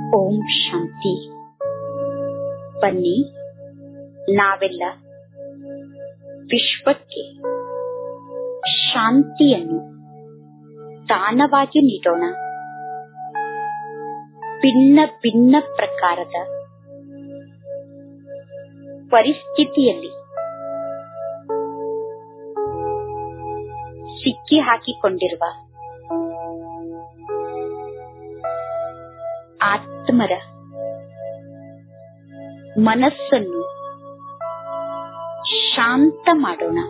ಓಂ ಶಾಂತಿ ಬನ್ನಿ ನಾವೆಲ್ಲ ವಿಶ್ವಕ್ಕೆ ಶಾಂತಿಯನ್ನು ದಾನವಾಗಿ ನೀಡೋಣ ಭಿನ್ನ ಭಿನ್ನ ಪ್ರಕಾರದ ಪರಿಸ್ಥಿತಿಯಲ್ಲಿ ಸಿಕ್ಕಿ ಹಾಕಿಕೊಂಡಿರುವ ಆತ್ಮರ ಮನಸ್ಸನ್ನು ಶಾಂತ ಮಾಡೋಣ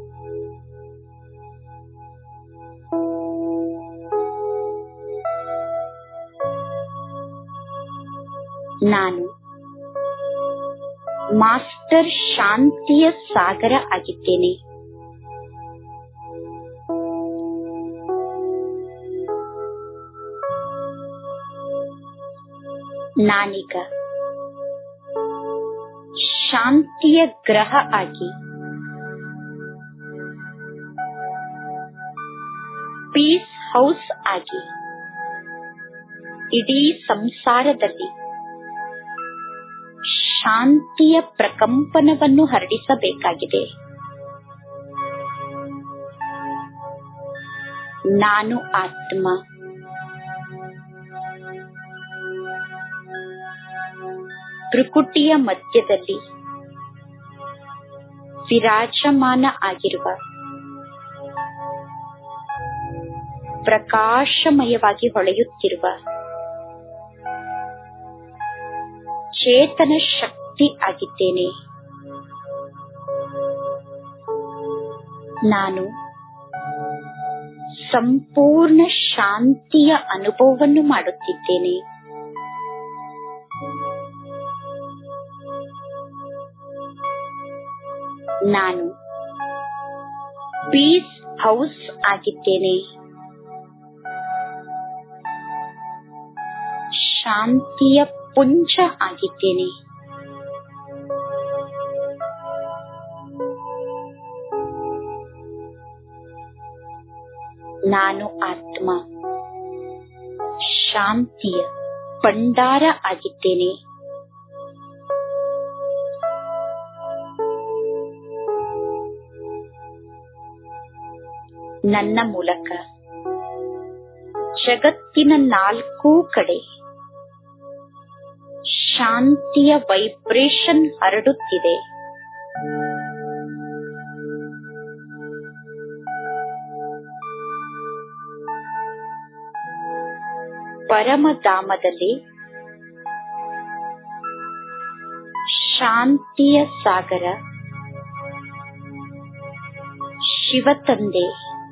ನಾನು ಮಾಸ್ಟರ್ ಶಾಂತಿಯ ಸಾಗರ ಆಗಿದ್ದೇನೆ ನಾನೀಗ ಶಾಂತಿಯ ಗ್ರಹ ಆಗಿ ಪೀಸ್ ಹೌಸ್ ಆಗಿ ಇಡೀ ಸಂಸಾರದಲ್ಲಿ ಶಾಂತಿಯ ಪ್ರಕಂಪನವನ್ನು ಹರಡಿಸಬೇಕಾಗಿದೆ ನಾನು ಆತ್ಮ ತ್ರಿಕುಟಿಯ ಮಧ್ಯದಲ್ಲಿ ವಿರಾಜಮಾನ ಆಗಿರುವ ಪ್ರಕಾಶಮಯವಾಗಿ ಹೊಳೆಯುತ್ತಿರುವ ಚೇತನ ಶಕ್ತಿ ಆಗಿದ್ದೇನೆ ನಾನು ಸಂಪೂರ್ಣ ಶಾಂತಿಯ ಅನುಭವವನ್ನು ಮಾಡುತ್ತಿದ್ದೇನೆ ನಾನು ಪೀಸ್ ಹೌಸ್ ಆಗಿದ್ದೇನೆ ಶಾಂತಿಯ ಪುಂಜ ಆಗಿದ್ದೇನೆ ನಾನು ಆತ್ಮ ಶಾಂತಿಯ ಭಂಡಾರ ಆಗಿದ್ದೇನೆ ನನ್ನ ಮೂಲಕ ಜಗತ್ತಿನ ನಾಲ್ಕೂ ಕಡೆ ಶಾಂತಿಯ ವೈಬ್ರೇಷನ್ ಹರಡುತ್ತಿದೆ ಪರಮಧಾಮದಲ್ಲಿ ಶಾಂತಿಯ ಸಾಗರ ಶಿವತಂದೆ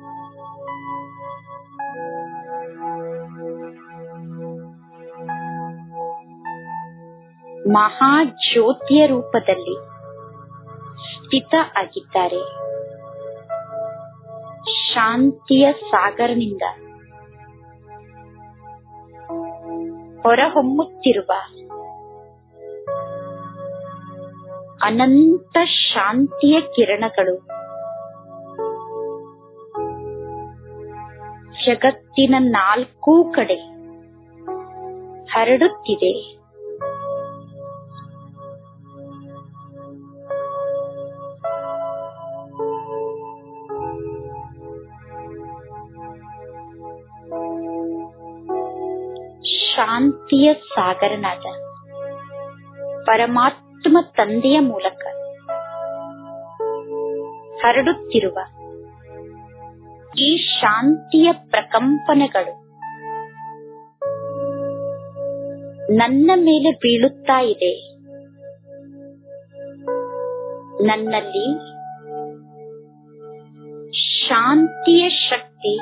ಮಹಾಜ್ಯೋತಿಯ ರೂಪದಲ್ಲಿ ಸ್ಥಿತ ಆಗಿದ್ದಾರೆ ಶಾಂತಿಯ ಸಾಗರನಿಂದ ಹೊರಹೊಮ್ಮುತ್ತಿರುವ ಅನಂತ ಶಾಂತಿಯ ಕಿರಣಗಳು ಜಗತ್ತಿನ ನಾಲ್ಕೂ ಕಡೆ ಹರಡುತ್ತಿದೆ ಶಾಂತಿಯ ಸಾಗರನಾದ ಪರಮಾತ್ಮ ತಂದೆಯ ಮೂಲಕ ಹರಡುತ್ತಿರುವ ಈ ಶಾಂತಿಯ ಪ್ರಕಂಪನಗಳು ನನ್ನ ಮೇಲೆ ಬೀಳುತ್ತಾ ಇದೆ ನನ್ನಲ್ಲಿ ಶಾಂತಿಯ ಶಕ್ತಿ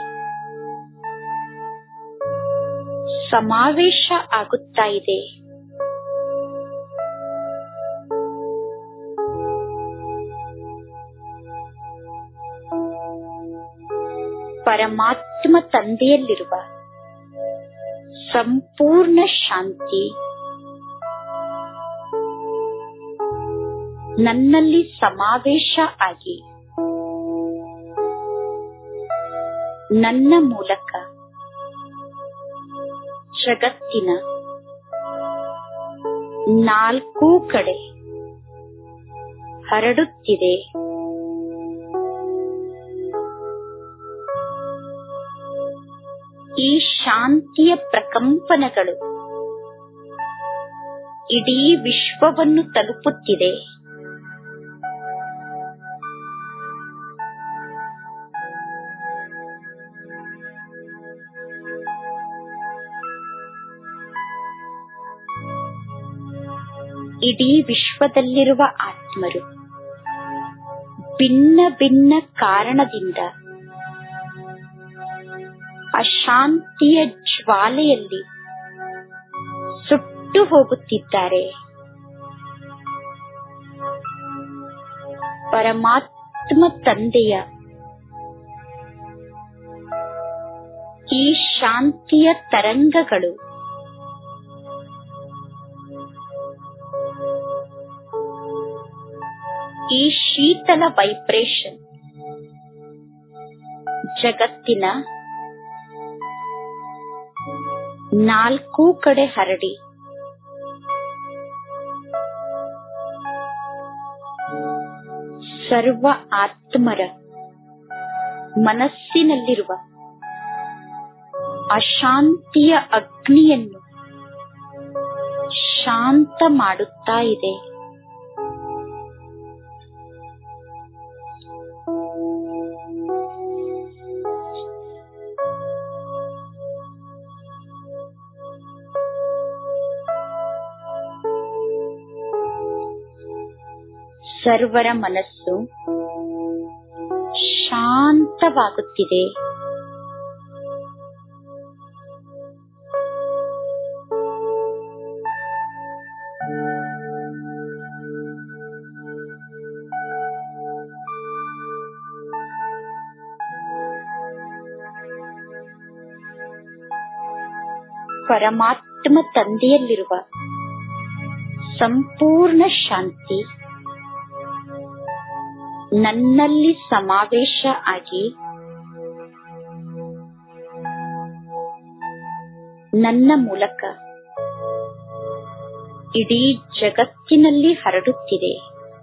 ಸಮಾವೇಶ ಆಗುತ್ತಾ ಇದೆ ಪರಮಾತ್ಮ ತಂದೆಯಲ್ಲಿರುವ ಸಂಪೂರ್ಣ ಶಾಂತಿ ನನ್ನಲ್ಲಿ ಸಮಾವೇಶ ಆಗಿ ನನ್ನ ಮೂಲಕ ಜಗತ್ತಿನ ನಾಲ್ಕೂ ಕಡೆ ಹರಡುತ್ತಿದೆ ಈ ಶಾಂತಿಯ ಪ್ರಕಂಪನಗಳು ಇಡೀ ವಿಶ್ವವನ್ನು ತಲುಪುತ್ತಿದೆ ಇಡೀ ವಿಶ್ವದಲ್ಲಿರುವ ಆತ್ಮರು ಭಿನ್ನ ಭಿನ್ನ ಕಾರಣದಿಂದ ಅಶಾಂತಿಯ ಜ್ವಾಲೆಯಲ್ಲಿ ಸುಟ್ಟು ಹೋಗುತ್ತಿದ್ದಾರೆ ಪರಮಾತ್ಮ ತಂದೆಯ ಈ ಶಾಂತಿಯ ತರಂಗಗಳು ಈ ಶೀತಲ ವೈಬ್ರೇಷನ್ ಜಗತ್ತಿನ ನಾಲ್ಕೂ ಕಡೆ ಹರಡಿ ಸರ್ವ ಆತ್ಮರ ಮನಸ್ಸಿನಲ್ಲಿರುವ ಅಶಾಂತಿಯ ಅಗ್ನಿಯನ್ನು ಶಾಂತ ಮಾಡುತ್ತಾ ಇದೆ ಸರ್ವರ ಮನಸ್ಸು ಶಾಂತವಾಗುತ್ತಿದೆ ಪರಮಾತ್ಮ ತಂದೆಯಲ್ಲಿರುವ ಸಂಪೂರ್ಣ ಶಾಂತಿ ನನ್ನಲ್ಲಿ ಸಮಾವೇಶ ಆಗಿ ನನ್ನ ಮೂಲಕ ಇಡೀ ಜಗತ್ತಿನಲ್ಲಿ ಹರಡುತ್ತಿದೆ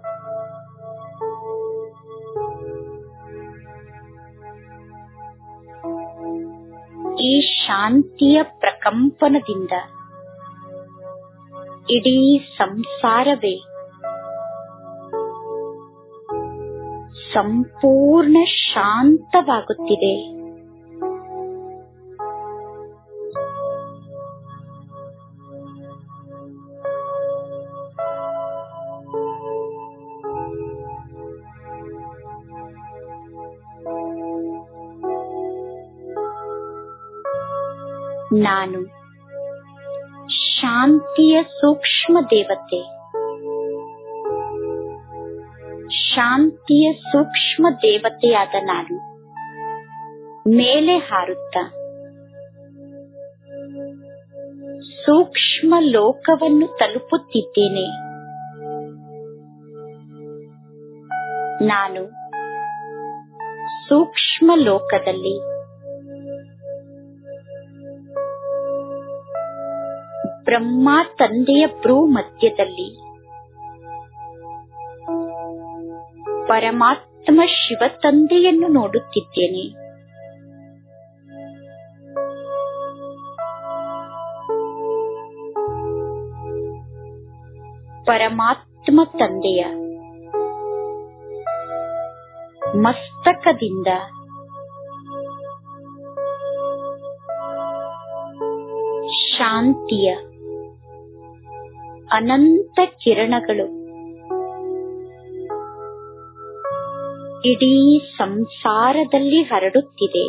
ಈ ಶಾಂತಿಯ ಪ್ರಕಂಪನದಿಂದ ಇಡೀ ಸಂಸಾರವೇ ಸಂಪೂರ್ಣ ಶಾಂತವಾಗುತ್ತಿದೆ ನಾನು ಶಾಂತಿಯ ಸೂಕ್ಷ್ಮ ದೇವತೆ ಶಾಂತಿಯ ಸೂಕ್ಷ್ಮ ದೇವತೆಯಾದ ನಾನು ಮೇಲೆ ಹಾರುತ್ತ ಸೂಕ್ಷ್ಮ ಲೋಕವನ್ನು ತಲುಪುತ್ತಿದ್ದೇನೆ ನಾನು ಸೂಕ್ಷ್ಮ ಲೋಕದಲ್ಲಿ ಬ್ರಹ್ಮ ತಂದೆಯ ಭ್ರೂ ಮಧ್ಯದಲ್ಲಿ ಪರಮಾತ್ಮ ಶಿವ ತಂದೆಯನ್ನು ನೋಡುತ್ತಿದ್ದೇನೆ ಪರಮಾತ್ಮ ತಂದೆಯ ಮಸ್ತಕದಿಂದ ಶಾಂತಿಯ ಅನಂತ ಕಿರಣಗಳು ಇಡೀ ಸಂಸಾರದಲ್ಲಿ ಹರಡುತ್ತಿದೆ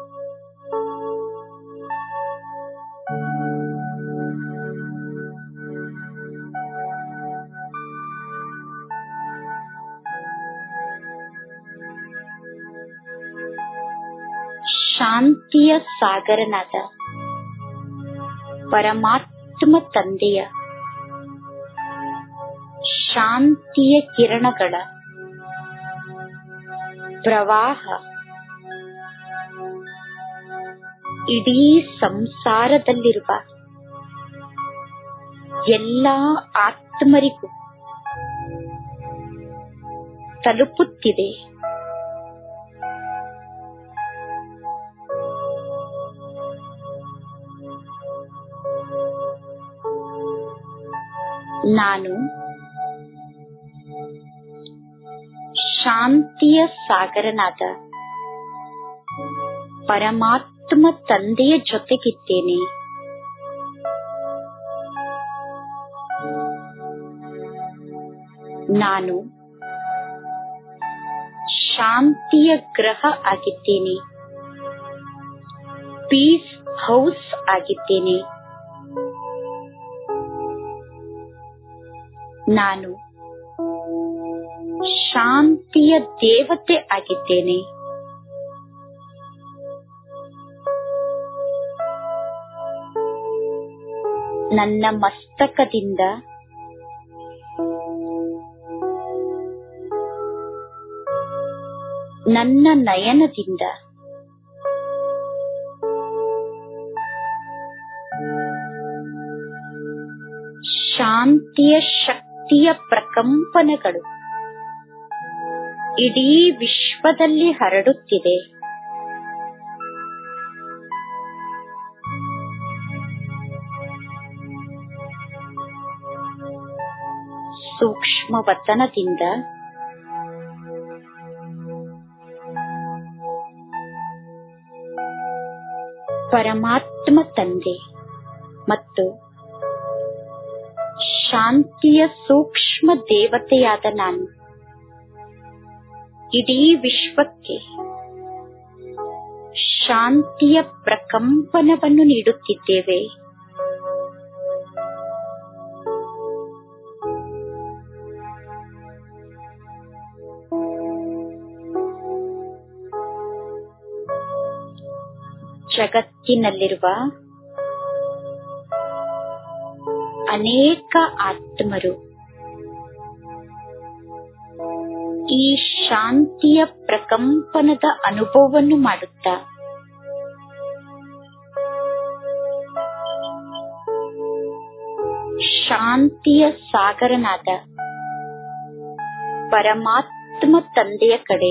ಶಾಂತಿಯ ಸಾಗರನಾದ ಪರಮಾತ್ಮ ತಂದೆಯ ಶಾಂತಿಯ ಕಿರಣಗಳ ಪ್ರವಾಹ ಇಡೀ ಸಂಸಾರದಲ್ಲಿರುವ ಎಲ್ಲಾ ಆತ್ಮರಿಗೂ ತಲುಪುತ್ತಿದೆ ನಾನು ಶಾಂತಿಯ ಸಾಗರನಾದ ಪರಮಾತ್ಮ ತಂದೆಯ ಜೊತೆಗಿದ್ದೇನೆ ನಾನು ಶಾಂತಿಯ ಗ್ರಹ ಆಗಿದ್ದೇನೆ ಪೀಸ್ ಹೌಸ್ ಆಗಿದ್ದೇನೆ ನಾನು ಶಾಂತಿಯ ದೇವತೆ ಆಗಿದ್ದೇನೆ ನನ್ನ ಮಸ್ತಕದಿಂದ ನನ್ನ ನಯನದಿಂದ ಶಾಂತಿಯ ಶಕ್ತಿಯ ಪ್ರಕಂಪನಗಳು ಇಡೀ ವಿಶ್ವದಲ್ಲಿ ಹರಡುತ್ತಿದೆ ಸೂಕ್ಷ್ಮ ವತನದಿಂದ ಪರಮಾತ್ಮ ತಂದೆ ಮತ್ತು ಶಾಂತಿಯ ಸೂಕ್ಷ್ಮ ದೇವತೆಯಾದ ನಾನು ಇಡೀ ವಿಶ್ವಕ್ಕೆ ಶಾಂತಿಯ ಪ್ರಕಂಪನವನ್ನು ನೀಡುತ್ತಿದ್ದೇವೆ ಜಗತ್ತಿನಲ್ಲಿರುವ ಅನೇಕ ಆತ್ಮರು ಈ ಶಾಂತಿಯ ಪ್ರಕಂಪನದ ಅನುಭವವನ್ನು ಮಾಡುತ್ತಾ ಶಾಂತಿಯ ಸಾಗರನಾದ ಪರಮಾತ್ಮ ತಂದೆಯ ಕಡೆ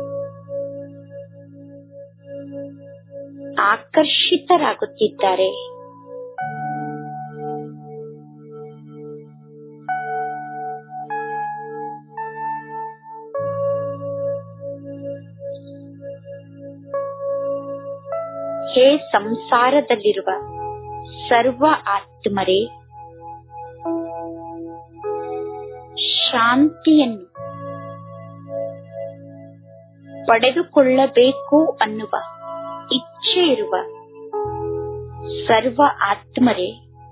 ಆಕರ್ಷಿತರಾಗುತ್ತಿದ್ದಾರೆ ಹೇ ಸಂಸಾರದಲ್ಲಿರುವ ಸರ್ವ ಆತ್ಮರೇ ಶಾಂತಿಯನ್ನು ಪಡೆದುಕೊಳ್ಳಬೇಕು ಅನ್ನುವ ಇಚ್ಛೆ ಇರುವ ಸರ್ವ ಆತ್ಮರೇ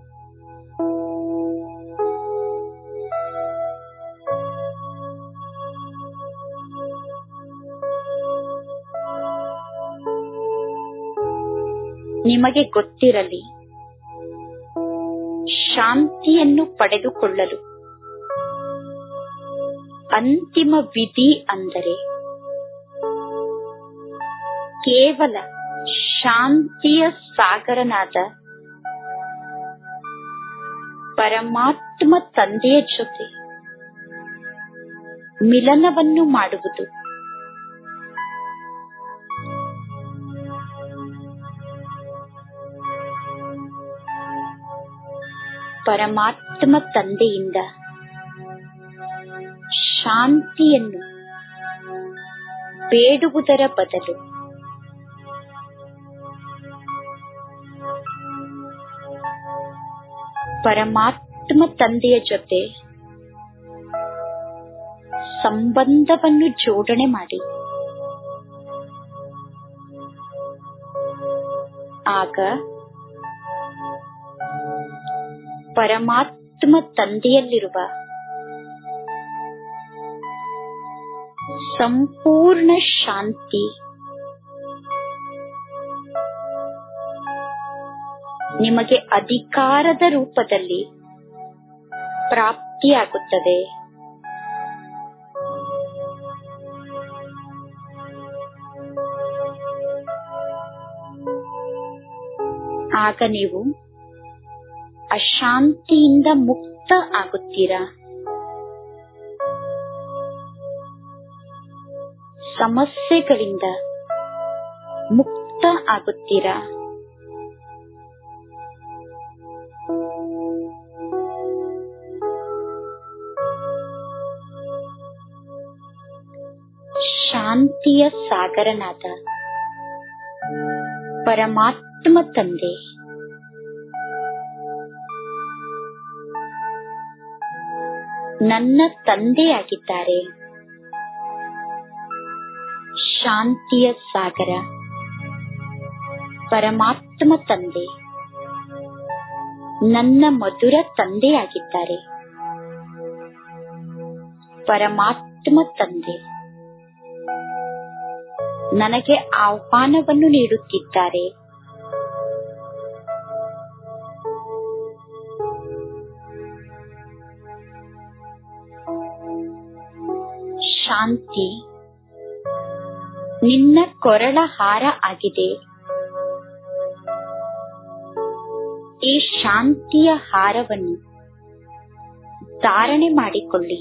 ನಿಮಗೆ ಗೊತ್ತಿರಲಿ ಶಾಂತಿಯನ್ನು ಪಡೆದುಕೊಳ್ಳಲು ಅಂತಿಮ ವಿಧಿ ಅಂದರೆ ಕೇವಲ ಶಾಂತಿಯ ಸಾಗರನಾದ ಪರಮಾತ್ಮ ತಂದೆಯ ಜೊತೆ ಮಿಲನವನ್ನು ಮಾಡುವುದು ಪರಮಾತ್ಮ ತಂದೆಯಿಂದ ಶಾಂತಿಯನ್ನು ಬೇಡುವುದರ ಬದಲು ಪರಮಾತ್ಮ ತಂದೆಯ ಜೊತೆ ಸಂಬಂಧವನ್ನು ಜೋಡಣೆ ಮಾಡಿ ಆಗ ಪರಮಾತ್ಮ ತಂದೆಯಲ್ಲಿರುವ ಸಂಪೂರ್ಣ ಶಾಂತಿ ನಿಮಗೆ ಅಧಿಕಾರದ ರೂಪದಲ್ಲಿ ಪ್ರಾಪ್ತಿಯಾಗುತ್ತದೆ ಆಗ ನೀವು ಅಶಾಂತಿಯಿಂದ ಮುಕ್ತ ಆಗುತ್ತೀರಾ ಸಮಸ್ಯೆಗಳಿಂದ ಮುಕ್ತ ಆಗುತ್ತೀರಾ ಶಾಂತಿಯ ಸಾಗರನಾದ ಪರಮಾತ್ಮ ತಂದೆ ನನ್ನ ತಂದೆಯಾಗಿದ್ದಾರೆ ಶಾಂತಿಯ ಸಾಗರ ಪರಮಾತ್ಮ ತಂದೆ ನನ್ನ ಮಧುರ ತಂದೆಯಾಗಿದ್ದಾರೆ ಪರಮಾತ್ಮ ತಂದೆ ನನಗೆ ಆಹ್ವಾನವನ್ನು ನೀಡುತ್ತಿದ್ದಾರೆ ಶಾಂತಿ ನಿನ್ನ ಕೊರಳ ಹಾರ ಆಗಿದೆ ಈ ಶಾಂತಿಯ ಹಾರವನ್ನು ಧಾರಣೆ ಮಾಡಿಕೊಳ್ಳಿ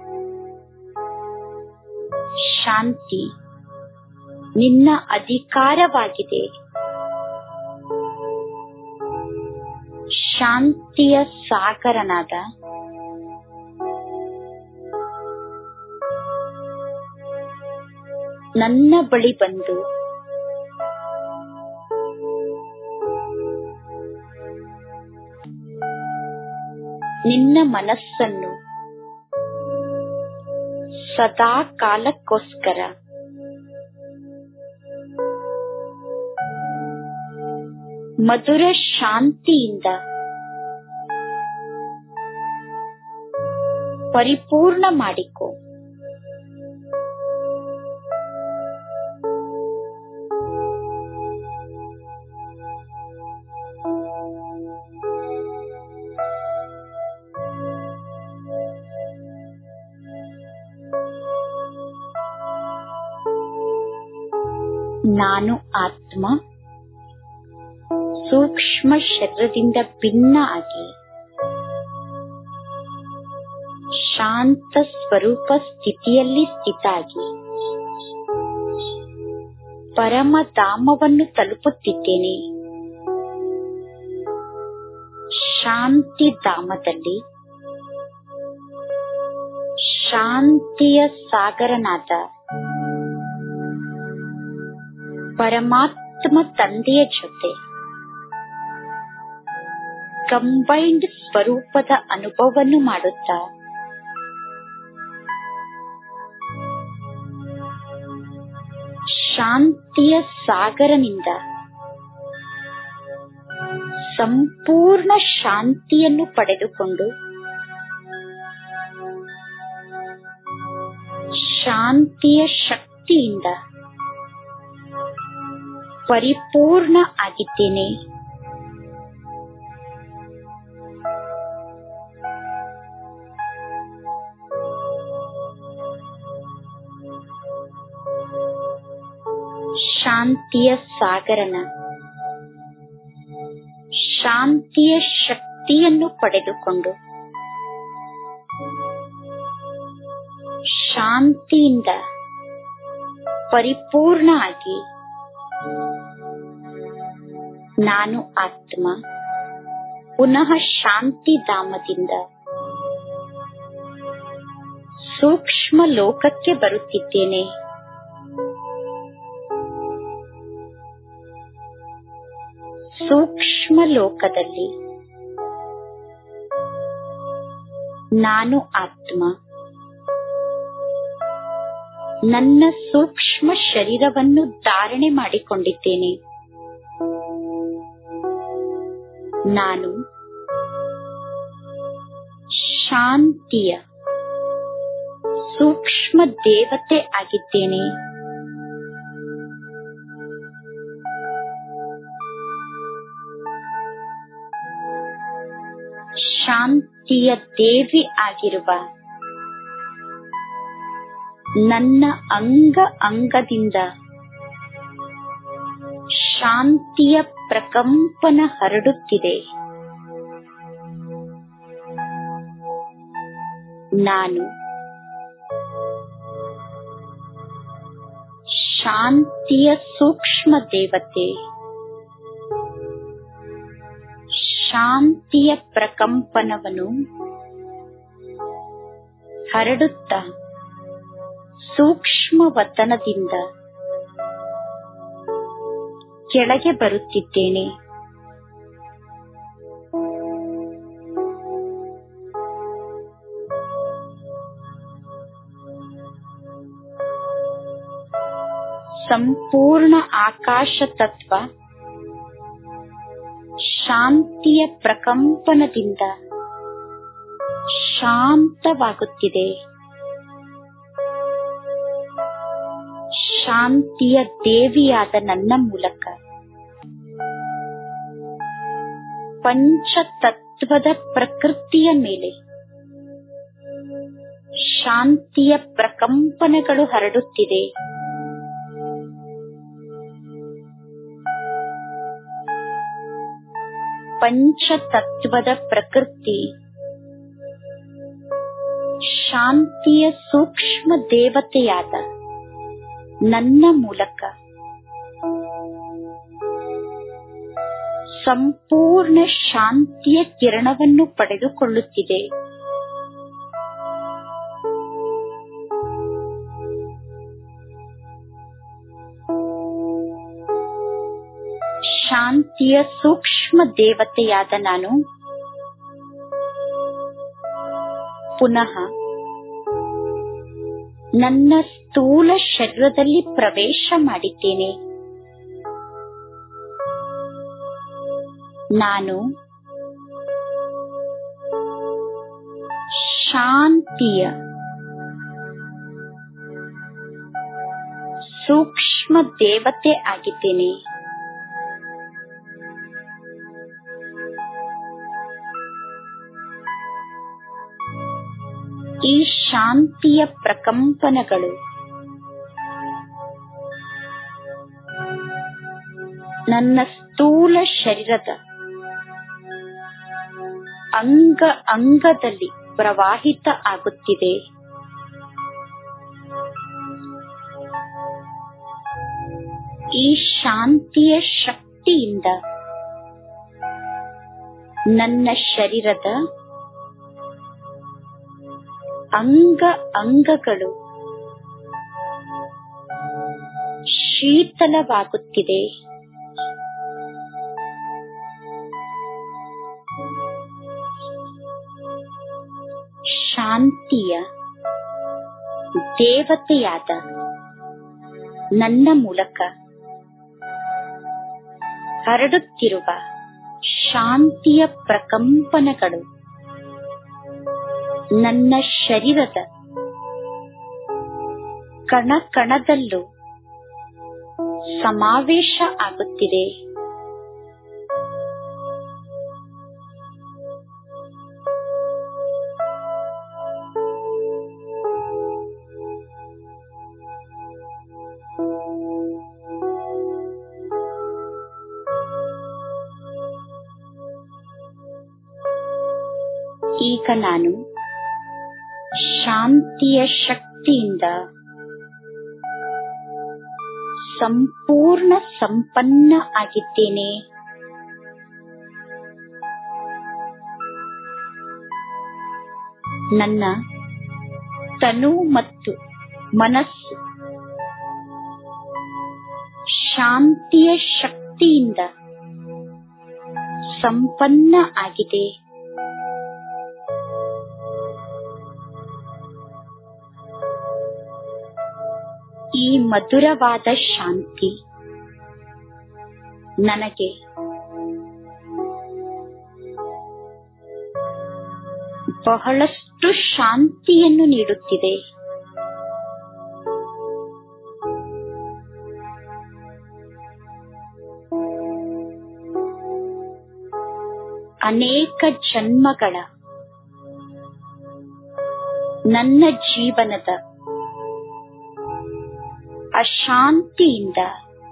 ಶಾಂತಿ ನಿನ್ನ ಅಧಿಕಾರವಾಗಿದೆ ಶಾಂತಿಯ ಸಾಗರನಾದ ನನ್ನ ಬಳಿ ಬಂದು ನಿನ್ನ ಮನಸ್ಸನ್ನು ಸದಾ ಕಾಲಕ್ಕೋಸ್ಕರ ಮಧುರ ಶಾಂತಿಯಿಂದ ಪರಿಪೂರ್ಣ ಮಾಡಿಕೊ ನಾನು ಆತ್ಮ ಸೂಕ್ಷ್ಮ ಶರೀರದಿಂದ ಭಿನ್ನ ಆಗಿ ಶಾಂತ ಸ್ವರೂಪ ಸ್ಥಿತಿಯಲ್ಲಿ ಸ್ಥಿತಾಗಿ ಪರಮಧಾಮವನ್ನು ತಲುಪುತ್ತಿದ್ದೇನೆ ಶಾಂತಿ ಧಾಮದಲ್ಲಿ ಶಾಂತಿಯ ಸಾಗರನಾದ ಪರಮಾತ್ಮ ತಂದೆಯ ಜೊತೆ ಕಂಬೈನ್ಡ್ ಸ್ವರೂಪದ ಅನುಭವವನ್ನು ಮಾಡುತ್ತಾ ಶಾಂತಿಯ ಸಾಗರನಿಂದ ಸಂಪೂರ್ಣ ಶಾಂತಿಯನ್ನು ಪಡೆದುಕೊಂಡು ಶಾಂತಿಯ ಶಕ್ತಿಯಿಂದ ಪರಿಪೂರ್ಣ ಆಗಿದ್ದೇನೆ ಶಾಂತಿಯ ಸಾಗರನ ಶಾಂತಿಯ ಶಕ್ತಿಯನ್ನು ಪಡೆದುಕೊಂಡು ಶಾಂತಿಯಿಂದ ಪರಿಪೂರ್ಣ ಆಗಿ ನಾನು ಆತ್ಮ ಪುನಃ ಶಾಂತಿ ಧಾಮದಿಂದ ಸೂಕ್ಷ್ಮ ಲೋಕಕ್ಕೆ ಬರುತ್ತಿದ್ದೇನೆ ಸೂಕ್ಷ್ಮ ಲೋಕದಲ್ಲಿ ನಾನು ಆತ್ಮ ನನ್ನ ಸೂಕ್ಷ್ಮ ಶರೀರವನ್ನು ಧಾರಣೆ ಮಾಡಿಕೊಂಡಿದ್ದೇನೆ ನಾನು ಶಾಂತಿಯ ಸೂಕ್ಷ್ಮ ದೇವತೆ ಆಗಿದ್ದೇನೆ ಶಾಂತಿಯ ದೇವಿ ಆಗಿರುವ ನನ್ನ ಅಂಗ ಅಂಗದಿಂದ ಶಾಂತಿಯ ಪ್ರಕಂಪನ ಹರಡುತ್ತಿದೆ ನಾನು ಶಾಂತಿಯ ಸೂಕ್ಷ್ಮ ದೇವತೆ ಶಾಂತಿಯ ಪ್ರಕಂಪನವನ್ನು ಹರಡುತ್ತ ಸೂಕ್ಷ್ಮ ವತನದಿಂದ ಕೆಳಗೆ ಬರುತ್ತಿದ್ದೇನೆ ಸಂಪೂರ್ಣ ಆಕಾಶ ತತ್ವ ಶಾಂತಿಯ ಪ್ರಕಂಪನದಿಂದ ಶಾಂತವಾಗುತ್ತಿದೆ ಶಾಂತಿಯ ದೇವಿಯಾದ ನನ್ನ ಮೂಲಕ ಪಂಚತತ್ವದ ಪ್ರಕೃತಿಯ ಮೇಲೆ ಶಾಂತಿಯ ಪ್ರಕಂಪನಗಳು ಹರಡುತ್ತಿದೆ ಪಂಚತತ್ವದ ಪ್ರಕೃತಿ ಶಾಂತಿಯ ಸೂಕ್ಷ್ಮ ದೇವತೆಯಾದ ನನ್ನ ಮೂಲಕ ಸಂಪೂರ್ಣ ಶಾಂತಿಯ ಕಿರಣವನ್ನು ಪಡೆದುಕೊಳ್ಳುತ್ತಿದೆ ಶಾಂತಿಯ ಸೂಕ್ಷ್ಮ ದೇವತೆಯಾದ ನಾನು ಪುನಃ ನನ್ನ ಸ್ಥೂಲ ಶರೀರದಲ್ಲಿ ಪ್ರವೇಶ ಮಾಡಿದ್ದೇನೆ ನಾನು ಶಾಂತಿಯ ಸೂಕ್ಷ್ಮ ದೇವತೆ ಆಗಿದ್ದೇನೆ ಈ ಶಾಂತಿಯ ಪ್ರಕಂಪನಗಳು ನನ್ನ ಸ್ಥೂಲ ಶರೀರದ ಅಂಗ ಅಂಗದಲ್ಲಿ ಪ್ರವಾಹಿತ ಆಗುತ್ತಿದೆ ಈ ಶಾಂತಿಯ ಶಕ್ತಿಯಿಂದ ನನ್ನ ಶರೀರದ ಅಂಗ ಅಂಗಗಳು ಶೀತಲವಾಗುತ್ತಿದೆ ಶಾಂತಿಯ ದೇವತೆಯಾದ ನನ್ನ ಮೂಲಕ ಹರಡುತ್ತಿರುವ ಶಾಂತಿಯ ಪ್ರಕಂಪನಗಳು ನನ್ನ ಶರೀರದ ಕಣ ಕಣದಲ್ಲೂ ಸಮಾವೇಶ ಆಗುತ್ತಿದೆ ಈಗ ನಾನು ಶಾಂತಿಯ ಶಕ್ತಿಯಿಂದ ಸಂಪೂರ್ಣ ಸಂಪನ್ನ ಆಗಿದ್ದೇನೆ ನನ್ನ ತನು ಮತ್ತು ಮನಸ್ಸು ಶಾಂತಿಯ ಶಕ್ತಿಯಿಂದ ಸಂಪನ್ನ ಆಗಿದೆ ಈ ಮಧುರವಾದ ಶಾಂತಿ ನನಗೆ ಬಹಳಷ್ಟು ಶಾಂತಿಯನ್ನು ನೀಡುತ್ತಿದೆ ಅನೇಕ ಜನ್ಮಗಳ ನನ್ನ ಜೀವನದ ಅಶಾಂತಿಯಿಂದ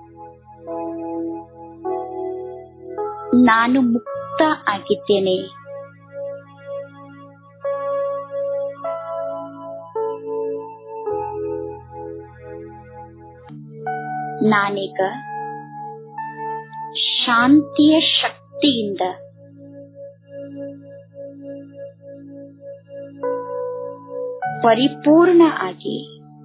ನಾನು ಮುಕ್ತ ಆಗಿದ್ದೇನೆ ನಾನೀಗ ಶಾಂತಿಯ ಶಕ್ತಿಯಿಂದ ಪರಿಪೂರ್ಣ ಆಗಿ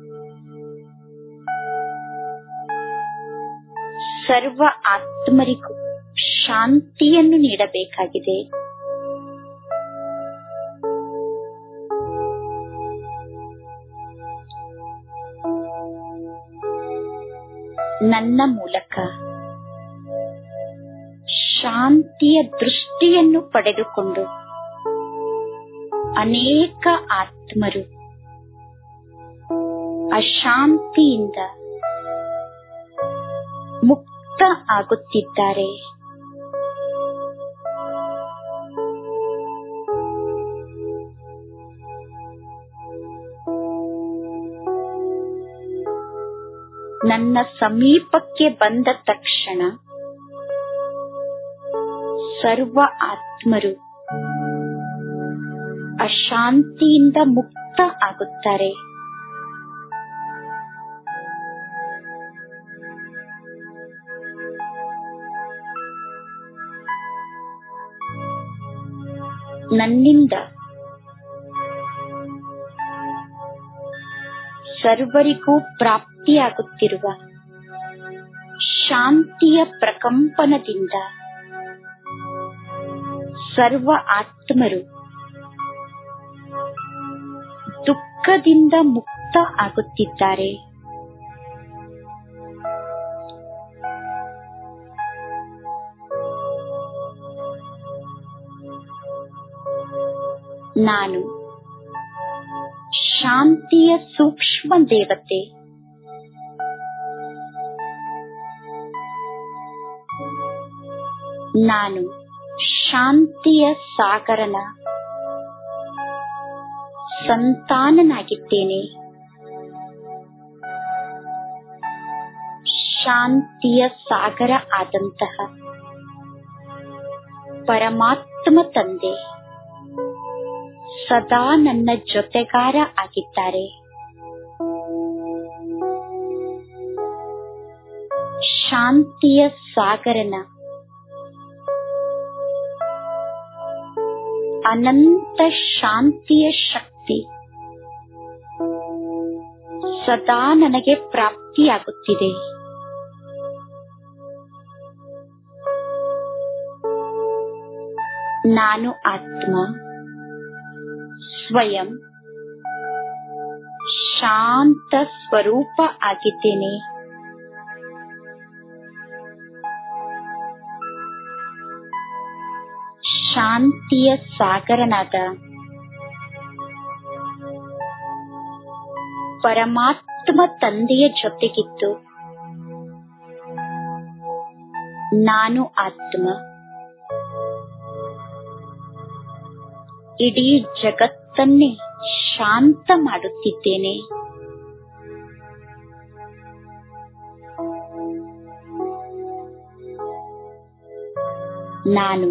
ಸರ್ವ ಆತ್ಮರಿಗೂ ಶಾಂತಿಯನ್ನು ನೀಡಬೇಕಾಗಿದೆ ನನ್ನ ಮೂಲಕ ಶಾಂತಿಯ ದೃಷ್ಟಿಯನ್ನು ಪಡೆದುಕೊಂಡು ಅನೇಕ ಆತ್ಮರು ಅಶಾಂತಿಯಿಂದ ಮುಕ್ತ ಆಗುತ್ತಿದ್ದಾರೆ ನನ್ನ ಸಮೀಪಕ್ಕೆ ಬಂದ ತಕ್ಷಣ ಸರ್ವ ಆತ್ಮರು ಅಶಾಂತಿಯಿಂದ ಮುಕ್ತ ಆಗುತ್ತಾರೆ ನನ್ನಿಂದ ಸರ್ವರಿಗೂ ಪ್ರಾಪ್ತಿಯಾಗುತ್ತಿರುವ ಶಾಂತಿಯ ಪ್ರಕಂಪನದಿಂದ ಸರ್ವ ಆತ್ಮರು ದುಃಖದಿಂದ ಮುಕ್ತ ಆಗುತ್ತಿದ್ದಾರೆ ನಾನು ಶಾಂತಿಯ ಸೂಕ್ಷ್ಮ ದೇವತೆ ನಾನು ಶಾಂತಿಯ ಸಾಗರನ ಸಂತಾನನಾಗಿದ್ದೇನೆ ಶಾಂತಿಯ ಸಾಗರ ಆದಂತಹ ಪರಮಾತ್ಮ ತಂದೆ ಸದಾ ನನ್ನ ಜೊತೆಗಾರ ಆಗಿದ್ದಾರೆ ಶಾಂತಿಯ ಸಾಗರನ ಅನಂತ ಶಾಂತಿಯ ಶಕ್ತಿ ಸದಾ ನನಗೆ ಪ್ರಾಪ್ತಿಯಾಗುತ್ತಿದೆ ನಾನು ಆತ್ಮ ಸ್ವಯಂ ಶಾಂತ ಸ್ವರೂಪ ಆಗಿದ್ದೇನೆ ಶಾಂತಿಯ ಸಾಗರನಾದ ಪರಮಾತ್ಮ ತಂದೆಯ ಜೊತೆಗಿದ್ದು ನಾನು ಆತ್ಮ ಇಡೀ ಜಗತ್ತನ್ನೇ ಶಾಂತ ಮಾಡುತ್ತಿದ್ದೇನೆ ನಾನು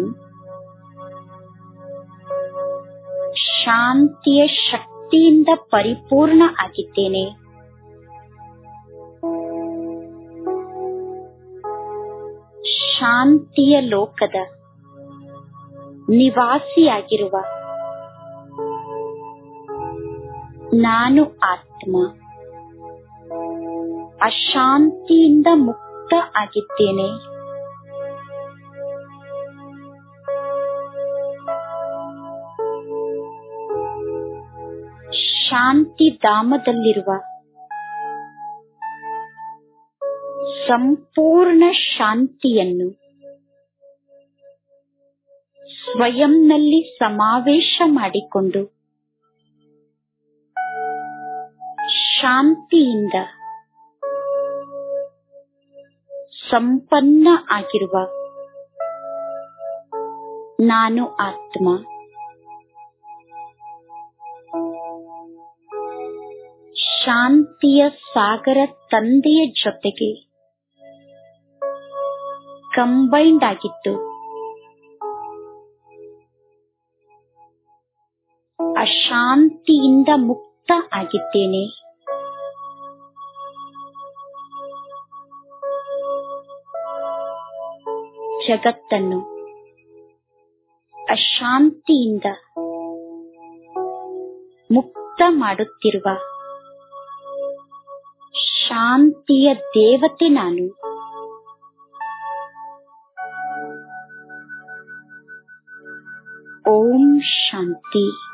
ಶಾಂತಿಯ ಶಕ್ತಿಯಿಂದ ಪರಿಪೂರ್ಣ ಆಗಿದ್ದೇನೆ ಶಾಂತಿಯ ಲೋಕದ ನಿವಾಸಿಯಾಗಿರುವ ನಾನು ಆತ್ಮ ಅಶಾಂತಿಯಿಂದ ಮುಕ್ತ ಆಗಿದ್ದೇನೆ ಶಾಂತಿ ಧಾಮದಲ್ಲಿರುವ ಸಂಪೂರ್ಣ ಶಾಂತಿಯನ್ನು ಸ್ವಯಂನಲ್ಲಿ ಸಮಾವೇಶ ಮಾಡಿಕೊಂಡು ಶಾಂತಿಯಿಂದ ಸಂಪನ್ನ ಆಗಿರುವ ನಾನು ಆತ್ಮ ಶಾಂತಿಯ ಸಾಗರ ತಂದೆಯ ಜೊತೆಗೆ ಕಂಬೈಂಡ್ ಆಗಿದ್ದು ಅಶಾಂತಿಯಿಂದ ಮುಕ್ತ ಆಗಿದ್ದೇನೆ ಜಗತ್ತನ್ನು ಅಶಾಂತಿಯಿಂದ ಮುಕ್ತ ಮಾಡುತ್ತಿರುವ ಶಾಂತಿಯ ದೇವತೆ ನಾನು ಓಂ ಶಾಂತಿ